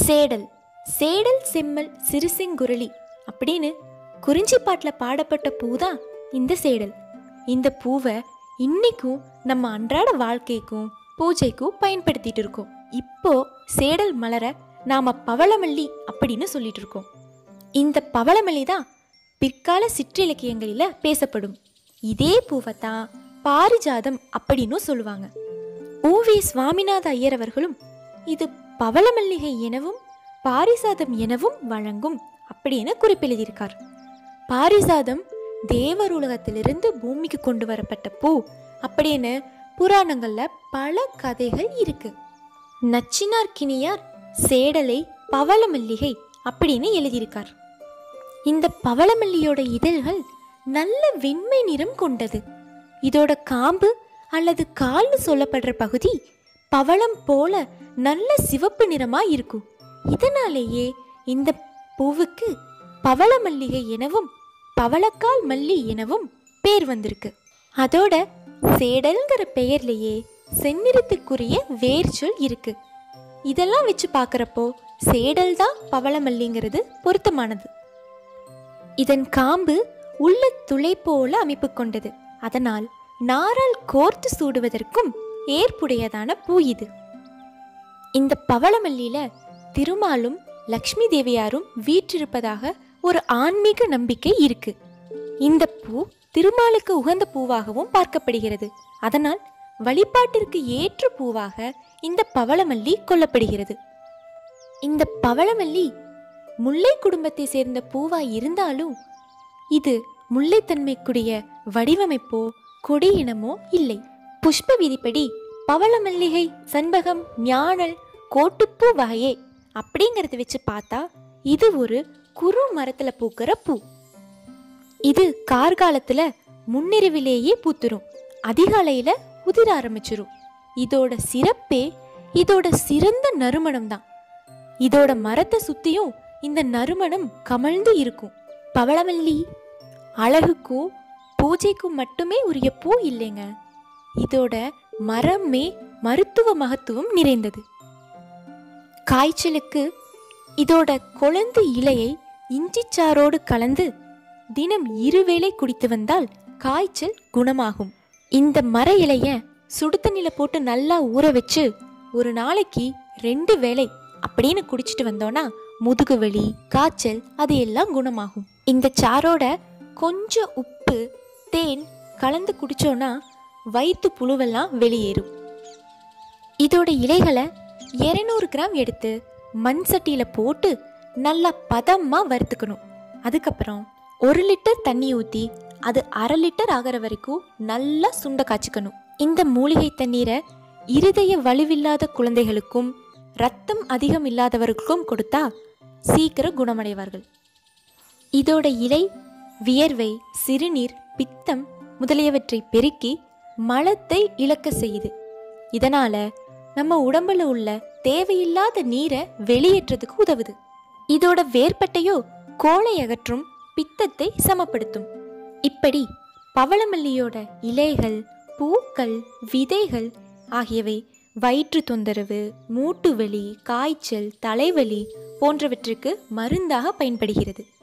saddle saddle செம்மல் சிறுசெங்குருளி அப்படின்னு குறிஞ்சி பாட்டில் பாடப்பட்ட பூ தான் இந்த சேடல் இந்த பூவை இன்னைக்கும் நம்ம அன்றாட வாழ்க்கைக்கும் பூஜைக்கும் பயன்படுத்திட்டு இருக்கோம் இப்போ சேடல் மலர நாம பவளமல்லி அப்படின்னு சொல்லிட்டு இருக்கோம் இந்த பவளமல்லி தான் பிற்கால சிற்றிலக்கியங்களில் பேசப்படும் இதே பூவை தான் பாரிஜாதம் அப்படின்னு சொல்லுவாங்க ஓவி சுவாமிநாத ஐயர் அவர்களும் இது பவளமல்லிகை எனவும் பாரிசாதம் எனவும் வழங்கும் அப்படின்னு குறிப்பெழுதியிருக்கார் பாரிசாதம் தேவர் உலகத்திலிருந்து பூமிக்கு கொண்டு வரப்பட்ட பூ அப்படின்னு புராணங்கள்ல பல கதைகள் இருக்கு நச்சினார் கிணியார் சேடலை பவளமல்லிகை அப்படின்னு எழுதியிருக்கார் இந்த பவளமல்லியோட இதழ்கள் நல்ல வெண்மை நிறம் கொண்டது இதோட காம்பு அல்லது கால்னு சொல்லப்படுற பகுதி பவளம் போல நல்ல சிவப்பு நிறமா இருக்கும் இதனாலேயே இந்த பூவுக்கு பவள மல்லிகை எனவும் பவளக்கால் மல்லி எனவும் பேர் வந்திருக்கு அதோட சேடல்ங்கிற பெயர்லேயே செந்நிறத்துக்குரிய வேர்ச்சொல் இருக்கு இதெல்லாம் வச்சு பார்க்குறப்போ சேடல் தான் பவளமல்லிங்கிறது பொருத்தமானது இதன் காம்பு உள்ள துளை போல அமைப்பு கொண்டது அதனால் நாரால் கோர்த்து சூடுவதற்கும் ஏற்புடையதான பூ இது இந்த பவளமல்லியில திருமாலும் லக்ஷ்மி தேவியாரும் வீற்றிருப்பதாக ஒரு ஆன்மீக நம்பிக்கை இருக்கு இந்த பூ திருமாலுக்கு உகந்த பூவாகவும் பார்க்கப்படுகிறது அதனால் வழிபாட்டிற்கு ஏற்ற பூவாக இந்த பவளமல்லி கொல்லப்படுகிறது இந்த பவளமல்லி முல்லை குடும்பத்தை சேர்ந்த பூவா இருந்தாலும் இது முல்லைத்தன்மைக்குரிய வடிவமைப்போ கொடி இனமோ இல்லை புஷ்ப விதிப்படி பவள மல்லிகை சண்பகம் ஞாழல் கோட்டுப்பூ வகையே அப்படிங்கறத வச்சு பார்த்தா இது ஒரு குறு மரத்துல பூக்கிற பூ இது கார்காலத்துல முன்னிரவிலேயே பூத்துரும் அதிகாலையில உதிர ஆரம்பிச்சிரும் இதோட சிறப்பே இதோட சிறந்த நறுமணம் தான் இதோட மரத்தை சுத்தியும் இந்த நறுமணம் கமழ்ந்து இருக்கும் பவளமல்லி அழகுக்கும் பூஜைக்கும் மட்டுமே உரிய பூ இல்லைங்க இதோட மரமே மருத்துவ மகத்துவம் நிறைந்தது காய்ச்சலுக்கு இதோட கொழுந்து இலையை இஞ்சிச்சாரோடு கலந்து தினம் இருவேளை குடித்து வந்தால் காய்ச்சல் குணமாகும் இந்த மர இலைய சுடு தண்ணியில போட்டு நல்லா ஊற வச்சு ஒரு நாளைக்கு ரெண்டு வேளை அப்படின்னு குடிச்சிட்டு வந்தோம்னா முதுகு வலி காய்ச்சல் அது எல்லாம் குணமாகும் இந்த சாரோட கொஞ்சம் உப்பு தேன் கலந்து குடிச்சோன்னா வயிற்று புழுவெல்லாம் வெளியேறும் இதோட இலைகளை 200 கிராம் எடுத்து மண் சட்டியில் போட்டு நல்லா பதமாக வறுத்துக்கணும் அதுக்கப்புறம் ஒரு லிட்டர் தண்ணி ஊற்றி அது அரை லிட்டர் ஆகிற வரைக்கும் நல்லா சுண்ட காய்ச்சிக்கணும் இந்த மூலிகை தண்ணீரை இருதய வலுவில்லாத குழந்தைகளுக்கும் ரத்தம் அதிகம் இல்லாதவர்களுக்கும் கொடுத்தா சீக்கிரம் குணமடைவார்கள் இதோட இலை வியர்வை சிறுநீர் பித்தம் முதலியவற்றை பெருக்கி மலத்தை இழக்க செய்யுது இதனால நம்ம உடம்புல உள்ள தேவையில்லாத நீரை வெளியேற்றதுக்கு உதவுது இதோட வேர்பட்டையோ கோளை அகற்றும் பித்தத்தை சமப்படுத்தும் இப்படி பவளமல்லியோட இலைகள் பூக்கள் விதைகள் ஆகியவை வயிற்று தொந்தரவு மூட்டு வலி காய்ச்சல் தலைவலி போன்றவற்றுக்கு மருந்தாக பயன்படுகிறது